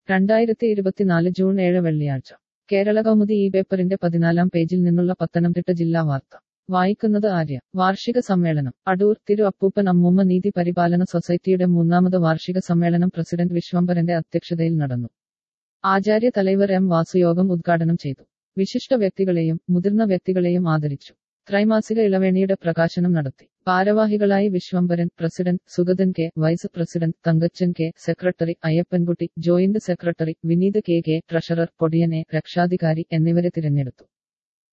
രണ്ടായിരത്തി ഇരുപത്തിനാല് ജൂൺ ഏഴ് വെള്ളിയാഴ്ച കേരള കൗമുദി ഈ പേപ്പറിന്റെ പതിനാലാം പേജിൽ നിന്നുള്ള പത്തനംതിട്ട ജില്ലാ വാർത്ത വായിക്കുന്നത് ആര്യ വാർഷിക സമ്മേളനം അടൂർ തിരു അപ്പൂപ്പൻ അമ്മൂമ്മ നീതി പരിപാലന സൊസൈറ്റിയുടെ മൂന്നാമത് വാർഷിക സമ്മേളനം പ്രസിഡന്റ് വിശ്വംഭരന്റെ അധ്യക്ഷതയിൽ നടന്നു ആചാര്യ തലൈവർ എം വാസുയോഗം ഉദ്ഘാടനം ചെയ്തു വിശിഷ്ട വ്യക്തികളെയും മുതിർന്ന വ്യക്തികളെയും ആദരിച്ചു ത്രൈമാസിക ഇളവേണിയുടെ പ്രകാശനം നടത്തി ഭാരവാഹികളായി Viswambharan president Sugathan K vice president Thankachan K secretary Ayyappankutty joint secretary Vineeth K K treasurer Podiyan A രക്ഷാധികാരി എന്നിവരെ തിരഞ്ഞെടുത്തു